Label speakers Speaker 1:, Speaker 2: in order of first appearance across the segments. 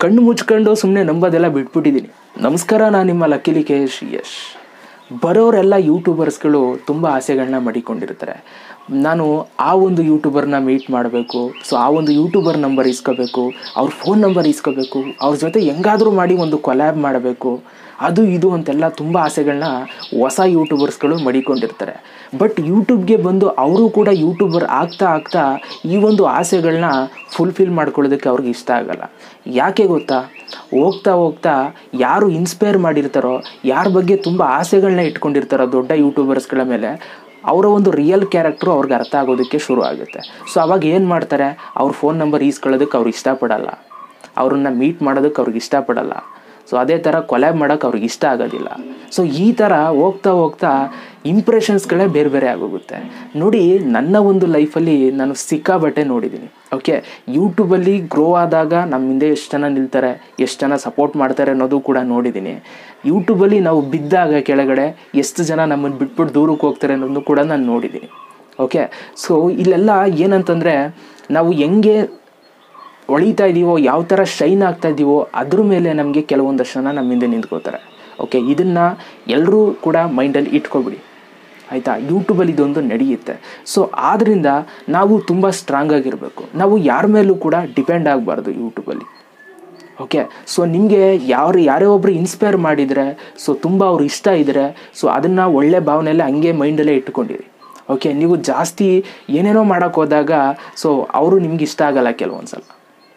Speaker 1: ಕಣ್ಣು ಮುಚ್ಕೊಂಡು ಸುಮ್ಮನೆ ನಂಬೋದೆಲ್ಲ ಬಿಟ್ಬಿಟ್ಟಿದ್ದೀನಿ ನಮಸ್ಕಾರ ನಾನು ನಿಮ್ಮ ಲಕ್ಕಿಲಿ ಕೆ ಎಸ್ ಯಶ್ ಬರೋರೆಲ್ಲ ಯೂಟ್ಯೂಬರ್ಸ್ಗಳು ತುಂಬ ಆಸೆಗಳನ್ನ ಮಡಿಕೊಂಡಿರ್ತಾರೆ ನಾನು ಆ ಒಂದು ಯೂಟ್ಯೂಬರ್ನ ಮೀಟ್ ಮಾಡಬೇಕು ಸೊ ಆ ಒಂದು ಯೂಟ್ಯೂಬರ್ ನಂಬರ್ ಇಸ್ಕೋಬೇಕು ಅವ್ರ ಫೋನ್ ನಂಬರ್ ಇಸ್ಕೋಬೇಕು ಅವ್ರ ಜೊತೆ ಹೆಂಗಾದರೂ ಮಾಡಿ ಒಂದು ಕೊಲ್ಯಾಬ್ ಮಾಡಬೇಕು ಅದು ಇದು ಅಂತೆಲ್ಲ ತುಂಬ ಆಸೆಗಳನ್ನ ಹೊಸ ಯೂಟ್ಯೂಬರ್ಸ್ಗಳು ಮಡಿಕೊಂಡಿರ್ತಾರೆ ಬಟ್ ಯೂಟ್ಯೂಬ್ಗೆ ಬಂದು ಅವರು ಕೂಡ ಯೂಟ್ಯೂಬರ್ ಆಗ್ತಾ ಆಗ್ತಾ ಈ ಒಂದು ಆಸೆಗಳನ್ನ ಫುಲ್ಫಿಲ್ ಮಾಡ್ಕೊಳ್ಳೋದಕ್ಕೆ ಅವ್ರಿಗೆ ಇಷ್ಟ ಆಗಲ್ಲ ಯಾಕೆ ಗೊತ್ತಾ ಹೋಗ್ತಾ ಹೋಗ್ತಾ ಯಾರು ಇನ್ಸ್ಪೈರ್ ಮಾಡಿರ್ತಾರೋ ಯಾರ ಬಗ್ಗೆ ತುಂಬ ಆಸೆಗಳನ್ನ ಇಟ್ಕೊಂಡಿರ್ತಾರೋ ದೊಡ್ಡ ಯೂಟ್ಯೂಬರ್ಸ್ಗಳ ಮೇಲೆ ಅವರ ಒಂದು ರಿಯಲ್ ಕ್ಯಾರೆಕ್ಟ್ರು ಅವ್ರಿಗೆ ಅರ್ಥ ಆಗೋದಕ್ಕೆ ಶುರು ಆಗುತ್ತೆ ಸೊ ಅವಾಗ ಏನು ಮಾಡ್ತಾರೆ ಅವ್ರ ಫೋನ್ ನಂಬರ್ ಈಸ್ಕೊಳ್ಳೋದಕ್ಕೆ ಅವ್ರು ಇಷ್ಟಪಡಲ್ಲ ಅವ್ರನ್ನ ಮೀಟ್ ಮಾಡೋದಕ್ಕೆ ಅವ್ರಿಗೆ ಇಷ್ಟಪಡಲ್ಲ ಸೊ ಅದೇ ಥರ ಕೊಲ್ಯಾಬ್ ಮಾಡೋಕ್ಕೆ ಅವ್ರಿಗೆ ಇಷ್ಟ ಆಗೋದಿಲ್ಲ ಸೊ ಈ ಥರ ಹೋಗ್ತಾ ಹೋಗ್ತಾ ಇಂಪ್ರೆಷನ್ಸ್ಗಳೇ ಬೇರೆ ಬೇರೆ ಆಗೋಗುತ್ತೆ ನೋಡಿ ನನ್ನ ಒಂದು ಲೈಫಲ್ಲಿ ನಾನು ಸಿಕ್ಕಾಬಟ್ಟೆ ನೋಡಿದ್ದೀನಿ ಓಕೆ ಯೂಟ್ಯೂಬಲ್ಲಿ ಗ್ರೋ ಆದಾಗ ನಮ್ಮ ಹಿಂದೆ ಎಷ್ಟು ಜನ ನಿಲ್ತಾರೆ ಎಷ್ಟು ಜನ ಸಪೋರ್ಟ್ ಮಾಡ್ತಾರೆ ಅನ್ನೋದು ಕೂಡ ನೋಡಿದ್ದೀನಿ ಯೂಟ್ಯೂಬಲ್ಲಿ ನಾವು ಬಿದ್ದಾಗ ಕೆಳಗಡೆ ಎಷ್ಟು ಜನ ನಮ್ಮನ್ನು ಬಿಟ್ಬಿಟ್ಟು ದೂರಕ್ಕೆ ಹೋಗ್ತಾರೆ ಅನ್ನೋದು ಕೂಡ ನಾನು ನೋಡಿದ್ದೀನಿ ಓಕೆ ಸೊ ಇಲ್ಲೆಲ್ಲ ಏನಂತಂದರೆ ನಾವು ಹೆಂಗೆ ಹೊಳಿತಾ ಇದ್ದೀವೋ ಯಾವ ಥರ ಶೈನ್ ಆಗ್ತಾ ಇದ್ದೀವೋ ಅದ್ರ ಮೇಲೆ ನಮಗೆ ಕೆಲವೊಂದಷ್ಟು ಜನ ನಮ್ಮ ಹಿಂದೆ ನಿಂತ್ಕೋತಾರೆ ಓಕೆ ಇದನ್ನು ಎಲ್ಲರೂ ಕೂಡ ಮೈಂಡಲ್ಲಿ ಇಟ್ಕೊಬಿಡಿ ಆಯಿತಾ ಯೂಟ್ಯೂಬಲ್ಲಿ ಇದೊಂದು ನಡೆಯುತ್ತೆ ಸೊ ಆದ್ದರಿಂದ ನಾವು ತುಂಬ ಸ್ಟ್ರಾಂಗ್ ಆಗಿರಬೇಕು ನಾವು ಯಾರ ಮೇಲೂ ಕೂಡ ಡಿಪೆಂಡ್ ಆಗಬಾರ್ದು ಯೂಟ್ಯೂಬಲ್ಲಿ ಓಕೆ ಸೊ ನಿಮಗೆ ಯಾರು ಯಾರೇ ಒಬ್ಬರು ಇನ್ಸ್ಪೈರ್ ಮಾಡಿದರೆ ಸೊ ತುಂಬ ಅವ್ರು ಇಷ್ಟ ಇದ್ದರೆ ಸೊ ಅದನ್ನು ಒಳ್ಳೆ ಭಾವನೆಯಲ್ಲೇ ಹಂಗೆ ಮೈಂಡಲ್ಲೇ ಇಟ್ಕೊಂಡಿರಿ ಓಕೆ ನೀವು ಜಾಸ್ತಿ ಏನೇನೋ ಮಾಡೋಕ್ಕೆ ಹೋದಾಗ ಸೊ ಅವರು ನಿಮ್ಗೆ ಇಷ್ಟ ಆಗಲ್ಲ ಕೆಲವೊಂದು ಸಲ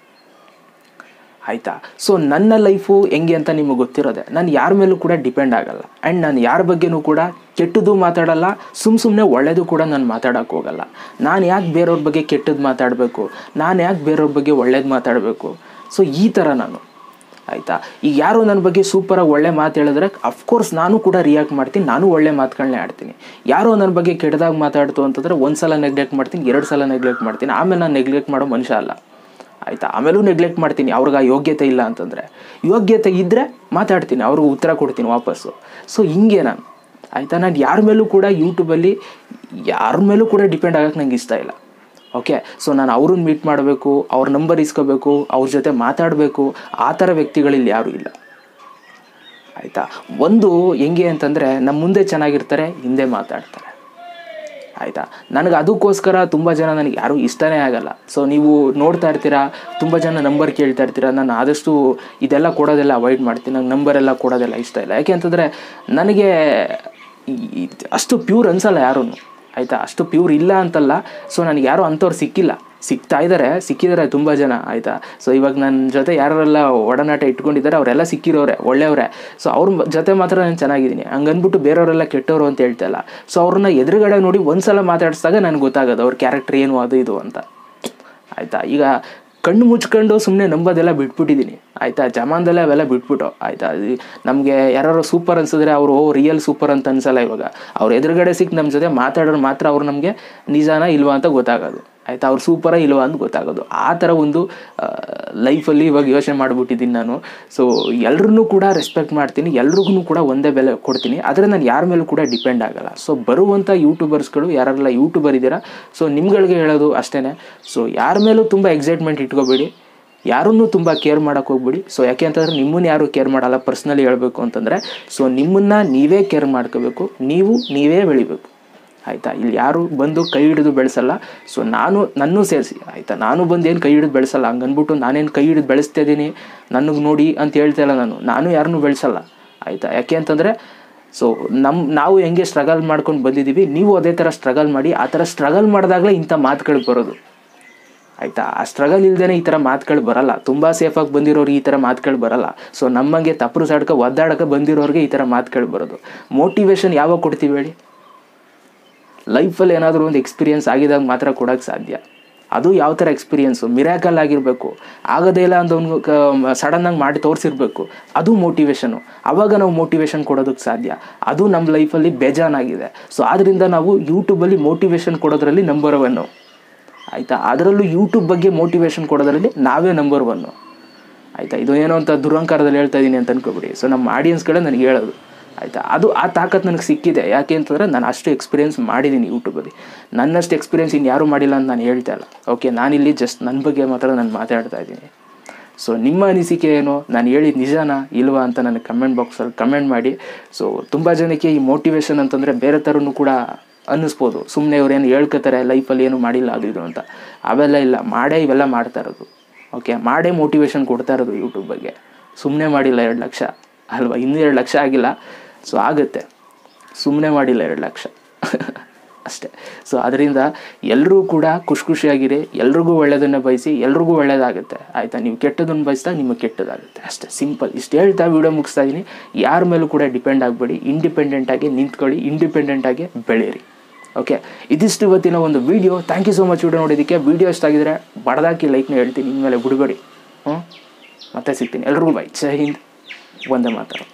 Speaker 1: ಆಯಿತಾ ಸೊ ನನ್ನ ಲೈಫು ಹೆಂಗೆ ಅಂತ ನಿಮಗೆ ಗೊತ್ತಿರೋದೆ ನಾನು ಯಾರ ಮೇಲೂ ಕೂಡ ಡಿಪೆಂಡ್ ಆಗಲ್ಲ ಆ್ಯಂಡ್ ನಾನು ಯಾರ ಬಗ್ಗೆನೂ ಕೂಡ ಕೆಟ್ಟದ್ದು ಮಾತಾಡಲ್ಲ ಸುಮ್ಮ ಸುಮ್ಮನೆ ಒಳ್ಳೆಯದು ಕೂಡ ನಾನು ಮಾತಾಡೋಕ್ಕೆ ಹೋಗಲ್ಲ ನಾನು ಯಾಕೆ ಬೇರೆಯವ್ರ ಬಗ್ಗೆ ಕೆಟ್ಟದ್ದು ಮಾತಾಡಬೇಕು ನಾನು ಯಾಕೆ ಬೇರೆಯವ್ರ ಬಗ್ಗೆ ಒಳ್ಳೇದು ಮಾತಾಡಬೇಕು ಸೊ ಈ ಥರ ನಾನು ಆಯಿತಾ ಈಗ ಯಾರು ನನ್ನ ಬಗ್ಗೆ ಸೂಪರಾಗಿ ಒಳ್ಳೆ ಮಾತು ಹೇಳಿದ್ರೆ ಅಫ್ಕೋರ್ಸ್ ನಾನು ಕೂಡ ರಿಯಾಕ್ಟ್ ಮಾಡ್ತೀನಿ ನಾನು ಒಳ್ಳೆ ಮಾತುಗಳನ್ನೇ ಆಡ್ತೀನಿ ಯಾರೋ ನನ್ನ ಬಗ್ಗೆ ಕೆಟ್ಟದಾಗಿ ಮಾತಾಡ್ತು ಅಂತಂದರೆ ಒಂದು ಸಲ ನೆಗ್ಲೆಕ್ಟ್ ಮಾಡ್ತೀನಿ ಎರಡು ಸಲ ನೆಗ್ಲೆಕ್ಟ್ ಮಾಡ್ತೀನಿ ಆಮೇಲೆ ನಾನು ನೆಗ್ಲೆಕ್ಟ್ ಮಾಡೋ ಮನುಷ್ಯ ಅಲ್ಲ ಆಯಿತಾ ಆಮೇಲೂ ನೆಗ್ಲೆಕ್ಟ್ ಮಾಡ್ತೀನಿ ಅವ್ರಿಗೆ ಆ ಯೋಗ್ಯತೆ ಇಲ್ಲ ಅಂತಂದರೆ ಯೋಗ್ಯತೆ ಇದ್ದರೆ ಮಾತಾಡ್ತೀನಿ ಅವ್ರಿಗೆ ಉತ್ತರ ಕೊಡ್ತೀನಿ ವಾಪಸ್ಸು ಸೊ ಹಿಂಗೆ ನಾನು ಆಯಿತಾ ನಾನು ಯಾರ ಮೇಲೂ ಕೂಡ ಯೂಟ್ಯೂಬಲ್ಲಿ ಯಾರ ಮೇಲೂ ಕೂಡ ಡಿಪೆಂಡ್ ಆಗೋಕ್ಕೆ ನಂಗೆ ಇಷ್ಟ ಇಲ್ಲ ಓಕೆ ಸೊ ನಾನು ಅವ್ರನ್ನ ಮೀಟ್ ಮಾಡಬೇಕು ಅವ್ರ ನಂಬರ್ ಇಸ್ಕೋಬೇಕು ಅವ್ರ ಜೊತೆ ಮಾತಾಡಬೇಕು ಆ ಥರ ವ್ಯಕ್ತಿಗಳಿಲ್ಲಿ ಯಾರೂ ಇಲ್ಲ ಆಯಿತಾ ಒಂದು ಹೆಂಗೆ ಅಂತಂದರೆ ನಮ್ಮ ಮುಂದೆ ಚೆನ್ನಾಗಿರ್ತಾರೆ ಹಿಂದೆ ಮಾತಾಡ್ತಾರೆ ಆಯಿತಾ ನನಗೆ ಅದಕ್ಕೋಸ್ಕರ ತುಂಬ ಜನ ನನಗೆ ಯಾರೂ ಇಷ್ಟನೇ ಆಗಲ್ಲ ಸೊ ನೀವು ನೋಡ್ತಾ ಇರ್ತೀರಾ ತುಂಬ ಜನ ನಂಬರ್ ಕೇಳ್ತಾ ಇರ್ತೀರಾ ನಾನು ಆದಷ್ಟು ಇದೆಲ್ಲ ಕೊಡೋದೆಲ್ಲ ಅವಾಯ್ಡ್ ಮಾಡ್ತೀನಿ ನಂಗೆ ನಂಬರ್ ಎಲ್ಲ ಕೊಡೋದೆಲ್ಲ ಇಷ್ಟ ಇಲ್ಲ ಯಾಕೆ ಅಂತಂದರೆ ನನಗೆ ಈ- ಅಷ್ಟು ಪ್ಯೂರ್ ಅನ್ಸಲ್ಲ ಯಾರೂ ಆಯಿತಾ ಅಷ್ಟು ಪ್ಯೂರ್ ಇಲ್ಲ ಅಂತಲ್ಲ ಸೊ ನನಗೆ ಯಾರೂ ಅಂಥವ್ರು ಸಿಕ್ಕಿಲ್ಲ ಸಿಗ್ತಾ ಇದ್ದಾರೆ ಸಿಕ್ಕಿದ್ದಾರೆ ತುಂಬ ಜನ ಆಯಿತಾ ಸೊ ಇವಾಗ ನನ್ನ ಜೊತೆ ಯಾರೆಲ್ಲ ಒಡನಾಟ ಇಟ್ಕೊಂಡಿದ್ದಾರೆ ಅವರೆಲ್ಲ ಸಿಕ್ಕಿರೋರೆ ಒಳ್ಳೆಯವರೇ ಸೊ ಅವ್ರ ಜೊತೆ ಮಾತ್ರ ನಾನು ಚೆನ್ನಾಗಿದ್ದೀನಿ ಹಂಗನ್ಬಿಟ್ಟು ಬೇರೆಯವರೆಲ್ಲ ಕೆಟ್ಟವರು ಅಂತ ಹೇಳ್ತಾ ಇಲ್ಲ ಸೊ ಅವ್ರನ್ನ ಎದುರುಗಡೆ ನೋಡಿ ಒಂದ್ಸಲ ಮಾತಾಡಿಸಿದಾಗ ನನಗೆ ಗೊತ್ತಾಗೋದು ಅವ್ರ ಕ್ಯಾರೆಕ್ಟರ್ ಏನು ಅದು ಇದು ಅಂತ ಆಯಿತಾ ಈಗ ಕಣ್ಣು ಮುಚ್ಕೊಂಡು ಸುಮ್ಮನೆ ನಂಬೋದೆಲ್ಲ ಬಿಟ್ಬಿಟ್ಟಿದ್ದೀನಿ ಆಯಿತಾ ಜಮಾನ್ದಲ್ಲೇ ಅವೆಲ್ಲ ಬಿಟ್ಬಿಟ್ಟು ಆಯಿತಾ ನಮಗೆ ಯಾರು ಸೂಪರ್ ಅನ್ಸಿದ್ರೆ ಅವರು ಓ ರಿಯಲ್ ಸೂಪರ್ ಅಂತ ಅನ್ಸಲ್ಲ ಇವಾಗ ಅವ್ರ ಎದುರುಗಡೆ ಸಿಕ್ಕಿ ನಮ್ಮ ಜೊತೆ ಮಾತಾಡೋರು ಮಾತ್ರ ಅವ್ರು ನಮಗೆ ನಿಜಾನ ಇಲ್ವಾ ಅಂತ ಗೊತ್ತಾಗೋದು ಆಯಿತಾ ಅವ್ರು ಸೂಪರ ಇಲ್ವಾ ಅಂತ ಗೊತ್ತಾಗೋದು ಆ ಥರ ಒಂದು ಲೈಫಲ್ಲಿ ಇವಾಗ ಯೋಚನೆ ಮಾಡಿಬಿಟ್ಟಿದ್ದೀನಿ ನಾನು ಸೊ ಎಲ್ರನ್ನೂ ಕೂಡ ರೆಸ್ಪೆಕ್ಟ್ ಮಾಡ್ತೀನಿ ಎಲ್ರಿಗೂ ಕೂಡ ಒಂದೇ ಬೆಲೆ ಕೊಡ್ತೀನಿ ಆದರೆ ನಾನು ಯಾರ ಮೇಲೂ ಕೂಡ ಡಿಪೆಂಡ್ ಆಗಲ್ಲ ಸೊ ಬರುವಂಥ ಯೂಟ್ಯೂಬರ್ಸ್ಗಳು ಯಾರೆಲ್ಲ ಯೂಟ್ಯೂಬರ್ ಇದ್ದೀರಾ ಸೊ ನಿಮ್ಗಳಿಗೆ ಹೇಳೋದು ಅಷ್ಟೇ ಸೊ ಯಾರ ಮೇಲೂ ತುಂಬ ಎಕ್ಸೈಟ್ಮೆಂಟ್ ಇಟ್ಕೋಬೇಡಿ ಯಾರನ್ನೂ ತುಂಬ ಕೇರ್ ಮಾಡೋಕ್ಕೆ ಹೋಗ್ಬಿಡಿ ಸೊ ಯಾಕೆ ಅಂತಂದರೆ ನಿಮ್ಮನ್ನು ಯಾರು ಕೇರ್ ಮಾಡಲ್ಲ ಪರ್ಸ್ನಲಿ ಹೇಳಬೇಕು ಅಂತಂದರೆ ಸೊ ನಿಮ್ಮನ್ನು ನೀವೇ ಕೇರ್ ಮಾಡ್ಕೋಬೇಕು ನೀವು ನೀವೇ ಬೆಳಿಬೇಕು ಆಯಿತಾ ಇಲ್ಲಿ ಯಾರು ಬಂದು ಕೈ ಹಿಡಿದು ಬೆಳೆಸಲ್ಲ ಸೊ ನಾನು ನನ್ನೂ ಸೇರಿಸಿ ಆಯಿತಾ ನಾನು ಬಂದು ಏನು ಕೈ ಹಿಡಿದು ಬೆಳೆಸಲ್ಲ ಹಂಗನ್ಬಿಟ್ಟು ನಾನೇನು ಕೈ ಹಿಡಿದು ಬೆಳೆಸ್ತಾ ಇದ್ದೀನಿ ನನಗೆ ನೋಡಿ ಅಂತ ಹೇಳ್ತಾ ಇಲ್ಲ ನಾನು ನಾನು ಯಾರನ್ನೂ ಬೆಳೆಸಲ್ಲ ಆಯಿತಾ ಯಾಕೆ ಅಂತಂದರೆ ಸೊ ನಮ್ಮ ನಾವು ಹೆಂಗೆ ಸ್ಟ್ರಗಲ್ ಮಾಡ್ಕೊಂಡು ಬಂದಿದ್ದೀವಿ ನೀವು ಅದೇ ಥರ ಸ್ಟ್ರಗಲ್ ಮಾಡಿ ಆ ಥರ ಸ್ಟ್ರಗಲ್ ಮಾಡಿದಾಗಲೇ ಇಂಥ ಮಾತುಗಳು ಬರೋದು ಆಯಿತಾ ಆ ಸ್ಟ್ರಗಲ್ ಇಲ್ದೇ ಈ ಥರ ಮಾತುಗಳು ಬರಲ್ಲ ತುಂಬ ಸೇಫಾಗಿ ಬಂದಿರೋರಿಗೆ ಈ ಥರ ಮಾತುಗಳು ಬರಲ್ಲ ಸೊ ನಮ್ಮಂಗೆ ತಪ್ಪರು ಸಾಡ್ಕ ಒದ್ದಾಡಕ್ಕೆ ಬಂದಿರೋರಿಗೆ ಈ ಥರ ಮಾತುಗಳು ಬರೋದು ಮೋಟಿವೇಶನ್ ಯಾವಾಗ ಕೊಡ್ತೀವಿ ಹೇಳಿ ಲೈಫಲ್ಲಿ ಏನಾದರೂ ಒಂದು ಎಕ್ಸ್ಪೀರಿಯನ್ಸ್ ಆಗಿದಾಗ ಮಾತ್ರ ಕೊಡೋಕ್ಕೆ ಸಾಧ್ಯ ಅದು ಯಾವ ಥರ ಎಕ್ಸ್ಪೀರಿಯನ್ಸು ಮಿರಾಕಲ್ ಆಗಿರಬೇಕು ಆಗೋದೇ ಇಲ್ಲ ಅಂತ ಒಂದು ಸಡನ್ನಾಗಿ ಮಾಡಿ ತೋರಿಸಿರ್ಬೇಕು ಅದು ಮೋಟಿವೇಶನು ಆವಾಗ ನಾವು ಮೋಟಿವೇಶನ್ ಕೊಡೋದಕ್ಕೆ ಸಾಧ್ಯ ಅದು ನಮ್ಮ ಲೈಫಲ್ಲಿ ಬೇಜಾನಾಗಿದೆ ಸೊ ಆದ್ದರಿಂದ ನಾವು ಯೂಟ್ಯೂಬಲ್ಲಿ ಮೋಟಿವೇಶನ್ ಕೊಡೋದ್ರಲ್ಲಿ ನಂಬರ್ ಒನ್ನು ಆಯಿತಾ ಅದರಲ್ಲೂ ಯೂಟ್ಯೂಬ್ ಬಗ್ಗೆ ಮೋಟಿವೇಶನ್ ಕೊಡೋದ್ರಲ್ಲಿ ನಾವೇ ನಂಬರ್ ಒನ್ನು ಆಯಿತಾ ಇದು ಏನೋ ಅಂತ ದುರಂಕಾರದಲ್ಲಿ ಹೇಳ್ತಾ ಇದ್ದೀನಿ ಅಂತ ಅನ್ಕೋಬಿಡಿ ಸೊ ನಮ್ಮ ಆಡಿಯನ್ಸ್ಗಳೇ ನನಗೆ ಹೇಳೋದು ಆಯಿತಾ ಅದು ಆ ತಾಕತ್ತು ನನಗೆ ಸಿಕ್ಕಿದೆ ಯಾಕೆ ಅಂತಂದರೆ ನಾನು ಅಷ್ಟು ಎಕ್ಸ್ಪೀರಿಯೆನ್ಸ್ ಮಾಡಿದ್ದೀನಿ ಯೂಟ್ಯೂಬಲ್ಲಿ ನನ್ನಷ್ಟು ಎಕ್ಸ್ಪೀರಿಯೆನ್ಸ್ ಇನ್ನು ಯಾರೂ ಮಾಡಿಲ್ಲ ಅಂತ ನಾನು ಹೇಳ್ತಾ ಇಲ್ಲ ಓಕೆ ನಾನಿಲ್ಲಿ ಜಸ್ಟ್ ನನ್ನ ಬಗ್ಗೆ ಮಾತ್ರ ನಾನು ಮಾತಾಡ್ತಾ ಇದ್ದೀನಿ ಸೊ ನಿಮ್ಮ ಅನಿಸಿಕೆ ಏನು ನಾನು ಹೇಳಿದ ನಿಜನಾ ಇಲ್ವಾ ಅಂತ ನನಗೆ ಕಮೆಂಟ್ ಬಾಕ್ಸಲ್ಲಿ ಕಮೆಂಟ್ ಮಾಡಿ ಸೊ ತುಂಬ ಜನಕ್ಕೆ ಈ ಮೋಟಿವೇಶನ್ ಅಂತಂದರೆ ಬೇರೆ ಥರನೂ ಕೂಡ ಅನ್ನಿಸ್ಬೋದು ಸುಮ್ಮನೆ ಇವ್ರೇನು ಹೇಳ್ಕೊತಾರೆ ಲೈಫಲ್ಲಿ ಏನು ಮಾಡಿಲ್ಲ ಅದು ಇದು ಅಂತ ಅವೆಲ್ಲ ಇಲ್ಲ ಮಾಡೇ ಇವೆಲ್ಲ ಮಾಡ್ತಾ ಇರೋದು ಓಕೆ ಮಾಡೇ ಮೋಟಿವೇಶನ್ ಕೊಡ್ತಾ ಇರೋದು ಯೂಟ್ಯೂಬ್ ಬಗ್ಗೆ ಸುಮ್ಮನೆ ಮಾಡಿಲ್ಲ ಎರಡು ಲಕ್ಷ ಅಲ್ವಾ ಇನ್ನೂ ಎರಡು ಲಕ್ಷ ಆಗಿಲ್ಲ ಸೊ ಆಗುತ್ತೆ ಸುಮ್ಮನೆ ಮಾಡಿಲ್ಲ ಎರಡು ಲಕ್ಷ ಅಷ್ಟೇ ಸೊ ಅದರಿಂದ ಎಲ್ಲರೂ ಕೂಡ ಖುಷಿ ಖುಷಿಯಾಗಿರಿ ಎಲ್ರಿಗೂ ಒಳ್ಳೆಯದನ್ನು ಬಯಸಿ ಎಲ್ರಿಗೂ ಒಳ್ಳೆಯದಾಗುತ್ತೆ ಆಯಿತಾ ನೀವು ಕೆಟ್ಟದನ್ನು ಬಯಸಿದಾಗ ನಿಮಗೆ ಕೆಟ್ಟದಾಗುತ್ತೆ ಅಷ್ಟೇ ಸಿಂಪಲ್ ಇಷ್ಟು ಹೇಳ್ತಾ ವೀಡಿಯೋ ಮುಗಿಸ್ತಾ ಇದ್ದೀನಿ ಯಾರ ಮೇಲೂ ಕೂಡ ಡಿಪೆಂಡ್ ಆಗಬೇಡಿ ಇಂಡಿಪೆಂಡೆಂಟಾಗಿ ನಿಂತ್ಕೊಳ್ಳಿ ಇಂಡಿಪೆಂಡೆಂಟಾಗಿ ಬೆಳೀರಿ ಓಕೆ ಇದಿಷ್ಟು ಇವತ್ತಿನ ಒಂದು video thank you so much video ನೋಡೋದಕ್ಕೆ ವೀಡಿಯೋ ಇಷ್ಟ ಆಗಿದ್ರೆ ಬಡದಾಕಿ ಲೈಕ್ನ ಹೇಳ್ತೀನಿ ಇನ್ಮೇಲೆ ಬಿಡಬೇಡಿ ಹ್ಞೂ ಮತ್ತೆ ಸಿಗ್ತೀನಿ ಎಲ್ರಿಗೂ ಬೈ ಜೈ ಹಿಂದ್ ಒಂದೇ ಮಾತಾಡೋ